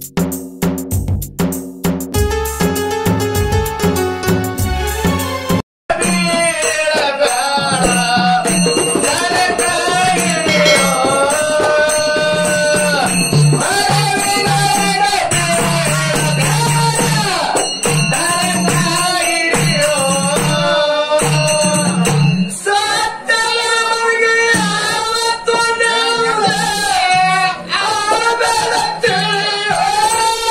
ಸತ್ತಲವರಿಗೆ ಆವತ್ತು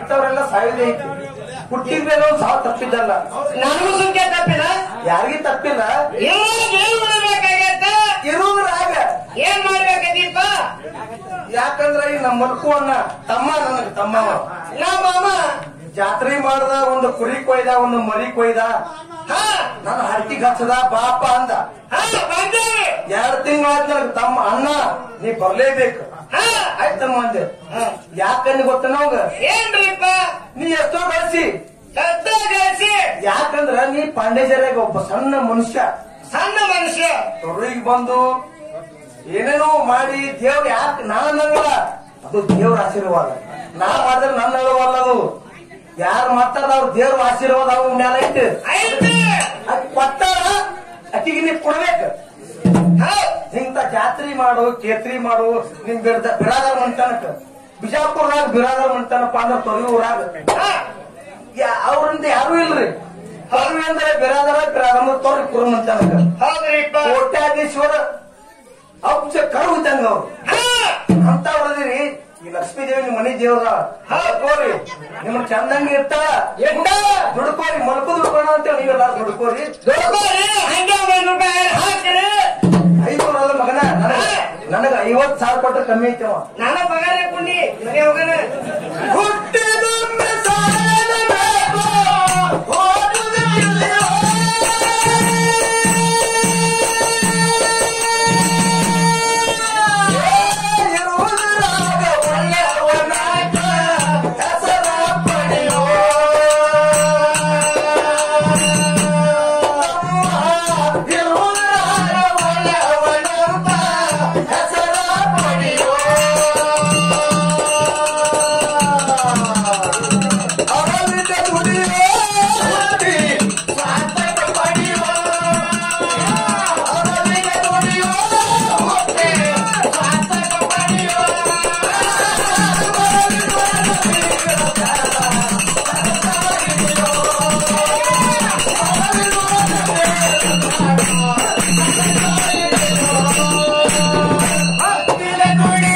ಇಂಥವ್ರೆಲ್ಲ ಸಾಯುದೇ ಐತಿ ಹುಟ್ಟಿದ ಮೇಲೆ ಒಂದ್ ಸಾವು ತಪ್ಪಿದ್ದಲ್ಲ ನನಗೂ ಸುಂಕೆ ತಪ್ಪಿಲ್ಲ ಯಾರಿಗೂ ತಪ್ಪಿಲ್ಲ ಇವಾಗ ಏನ್ ಉಳ್ಬೇಕಾಗತ್ತ ಇರುವುದ್ರಾಗ ಏನ್ ಮಾಡ್ಬೇಕದೀಪ ಯಾಕಂದ್ರ ಈ ನಮ್ಮ ಮಲ್ಕು ಅಣ್ಣ ತಮ್ಮ ನನಗ ತಮ್ಮವ ನಮ್ಮ ಮಾಮ ಜಾತ್ರೆ ಮಾಡ್ದ ಒಂದು ಕುರಿ ಕೊಯ್ದ ಒಂದು ಮರಿ ಕೊಯ್ದ ಹಾ ನನ್ನ ಹರಟಿಗೆ ಹಚ್ಚದ ಬಾಪ ಅಂದ ಹಾ ಬಂದೇವಿ ಎರಡ್ ತಿಂಗಳಾದ್ ನನಗ ತಮ್ಮ ಅಣ್ಣ ನೀ ಬರ್ಲೇಬೇಕು ಹಾ ಆಯ್ತಮ್ಮ ಅಂದೆ ಯಾಕಂದ್ ಗೊತ್ತ ನಮ್ಗ ಏನ್ರಿಪ್ಪ ನೀ ಎಷ್ಟೋ ಗಳಿಸಿ ಸತ್ತ ಗಳಿಸಿ ಯಾಕಂದ್ರ ನೀ ಪಾಂಡೇಜರಾಗ ಒಬ್ಬ ಸಣ್ಣ ಮನುಷ್ಯ ಸಣ್ಣ ಮನುಷ್ಯ ತೊರಳಿಗೆ ಬಂದು ಏನೇನೋ ಮಾಡಿ ದೇವ್ರ ಯಾಕೆ ನಾನು ಅನ್ನಲ್ಲ ಅದು ದೇವ್ರ ಆಶೀರ್ವಾದ ನಾ ಮಾಡಿದ್ರೆ ನನ್ನ ಅಳವಲ್ಲ ಅದು ಯಾರು ಮಾಡ್ತಾರ ಅವ್ರ ದೇವ್ರ ಆಶೀರ್ವಾದ ಅವ್ನ ಮೇಲೆ ಐತೆ ಐತಿ ಅದ್ ಕೊಟ್ಟಾರ ಅಕ್ಕಿಗೆ ನೀ ಕೊಡ್ಬೇಕು ಹೌದ್ ಇಂತ ಜಾತ್ರೆ ಮಾಡು ಕೇತ್ರಿ ಮಾಡು ನಿಮ್ ಬಿರ್ದ ಬಿರಾದರ್ ಮಂಟನಕ ಬಿಜಾಪುರದಾಗ ಬಿರಾದರ್ ಮಂಟನಪ್ಪ ಅಂದ್ರೆ ತೊರಗಿ ಊರಾಗ ಹಾ ಯಾ- ಅವ್ರಿಂದ ಯಾರು ಇಲ್ರಿ ತೊರವಿ ಅಂದ್ರೆ ಬಿರಾದರ ಬಿರಾದರ ತೊರಗಿ ಕುರು ಮಂಟನಕ ಹೌದ್ರಿಪ್ಪ ಕೋಟ್ಯಾಧೀಶ್ವರ ಅಬ್ಜ ಕರು ಇದ್ದಂಗ ಅವ್ರು ಹಾ ಅಂತ ಹೊಡೆದಿರಿ ಈ ಲಕ್ಷ್ಮೀ ದೇವಿ ನಿಮ್ ಮನೆ ದೇವ್ರ ಹಾಕೋರಿ ನಿಮ್ ಚಂದಂಗಿ ಇರ್ತಾಳ ಎಟ್ಟ ದುಡ್ಕೋರಿ ಮಲ್ಕು ದುಡ್ಕೋಣ ಅಂತ ನೀವೆಲ್ಲ ದುಡ್ಕೋರಿ ದುಡ್ಕೋರಿ ಹಂಗೆ ಒಂದ್ ರೂಪಾಯಿ ಹಾಕ್ರಿ ಐನೂರ ಅಲ್ಲ ಮಗನ ನನಗ ನನಗ ಐವತ್ ಸಾವಿರ ಕೊಟ್ರೆ ಕಮ್ಮಿ ಐತವ ನಾನ ಪಗಾರ ಕುಂಡಿ ಮನೆ ಹೋಗೋಣ ಹುಟ್ಟಿದೊಮ್ಮೆ ಸಾಯಲೇಬೇಕು, ಓದುವುದಿಲ್ಲ. ಇರುವುದರಾಗ ಒಳ್ಳೆಯವನಾಗ ಹೆಸರ ಪಡೆಯೋ. ಇರುವುದರಾಗ ಒಳ್ಳೆಯವನಂತ ಹೆಸರ ಪಡೆಯೋ. ಅವನಿಂದ ದುಡಿಯೋ ಹುಟ್ಟಿ ಸಾರ್ಥಕ ಪಡೆಯೋ. ಅವನಿಂದ ದುಡಿಯೋ ಹುಟ್ಟಿ ಸಾರ್ಥಕ ಪಡೆಯೋ. ಹತ್ತಿರ ನುಡಿ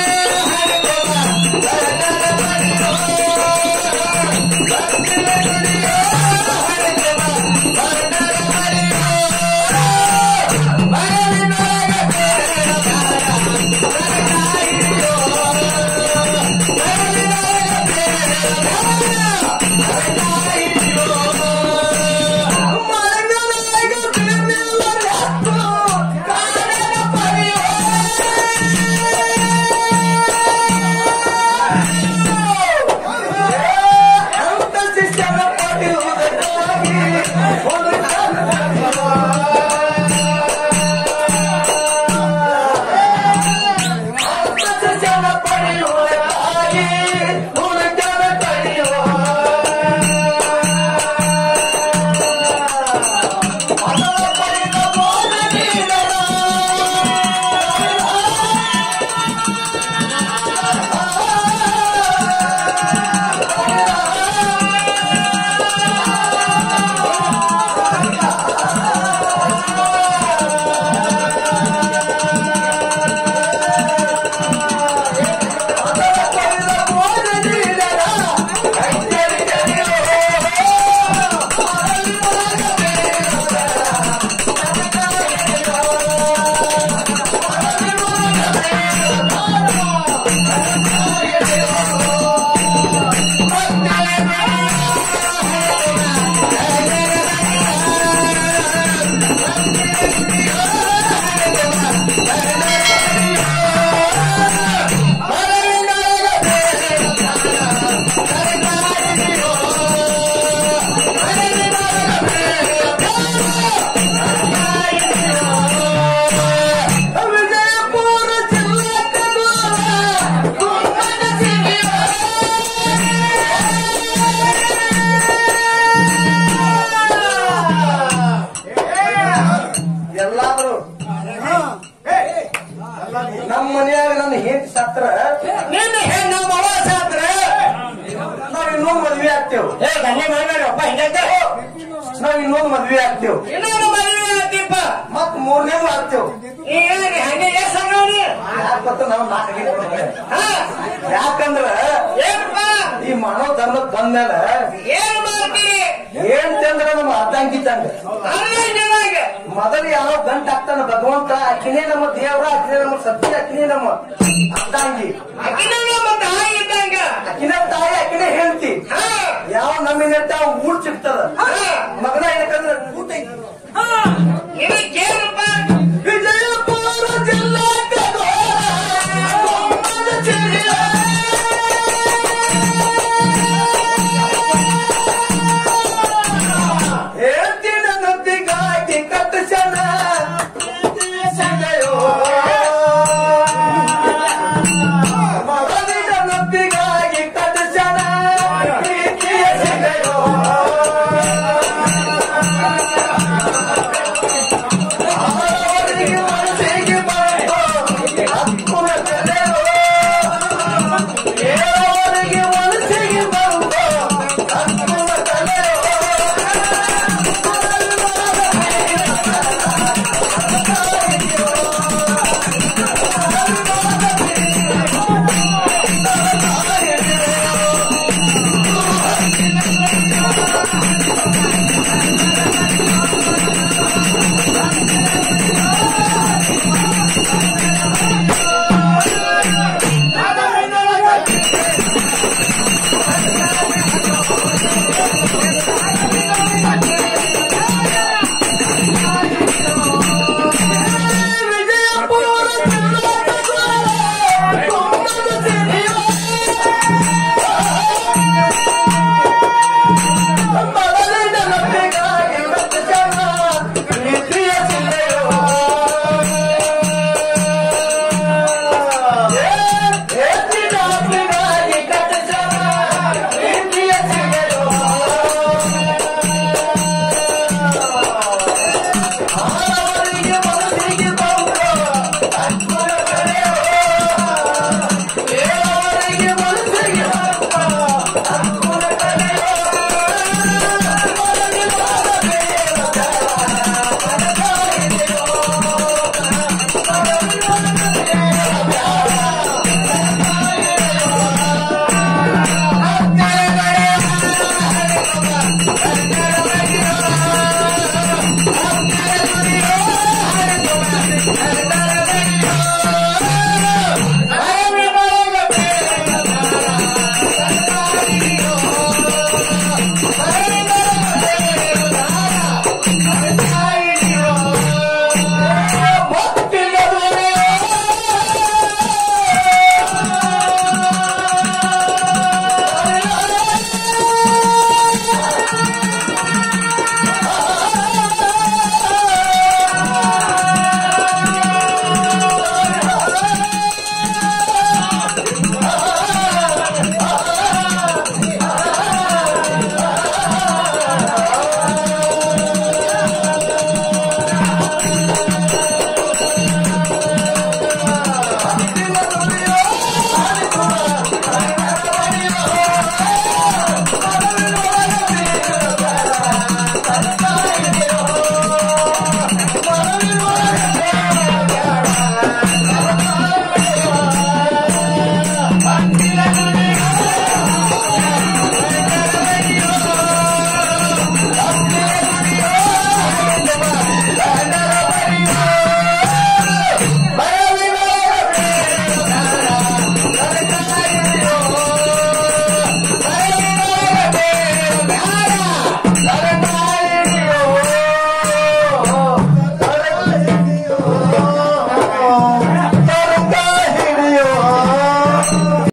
ಎಲ್ಲಾದ್ರು ನಮ್ಮ ಮನೆಯಾಗ ನನ್ನ ಹೆಂಡತಿ ಸತ್ರ ನಿನ್ನ ಹೆಣ್ಣು ಮವ ಸಾತ್ರ ನಾವ್ ಇನ್ನೊಂದು ಮದ್ವೆ ಆಗ್ತೇವ್ ಏ ಗಂಗೆ ಮಾಡ್ಬೇಡಪ್ಪ ಹಿಂಗೈತೆ ನಾವ್ ಇನ್ನೊಂದು ಮದ್ವೆ ಆಗ್ತೇವ್ ಇನ್ನೊಂದು ಮದುವೆ ಆಯ್ತಿಪ್ಪ ಮತ್ ಮೂರನೇದು ಆಗ್ತೇವ್ ಈಗ ಹಂಗೆ ಎಸ್ ಸಂಗವನಿ ಯಾಕಂತ ನಾವು ನಾಲ್ಕು ಹಾ ಯಾಕಂದ್ರ ಏನಪ್ಪ ಈ ಮಾನವ ಧರ್ಮಕ್ ಬಂದ್ಮೇಲೆ ಏನ್ ಮಾಡ್ತೀರಿ ಏನ್ತಂದ್ರ ನಮ್ಮ ಅರ್ಧಂಗಿತಂಗ ಅರ್ಧಂಗಿದಂಗ. ಮೊದಲು ಯಾವ ಗಂಟ ಆಗ್ತಾನ ಭಗವಂತ ಅಕ್ಕಿನೇ ನಮ್ಮ ದೇವ್ರ ಅಕ್ಕಿನೇ ನಮ್ಮ ಸತ್ಯ ಅಕ್ಕಿನೇ ನಮ್ಮ ಅರ್ಧಾಂಗಿ ಅಕ್ಕಿನ ನಮ್ಮ ತಾಯಿ ಇದ್ದಂಗ ಅಕ್ಕಿನ ತಾಯಿ ಅಕ್ಕಿನೇ ಹೇಳ್ತಿ ಹಾ ಯಾವ ನಮ್ಮಿನ ಊರ್ ಸಿಗ್ತದ ಹಾ. ಮಗನ ಏನಕ್ಕ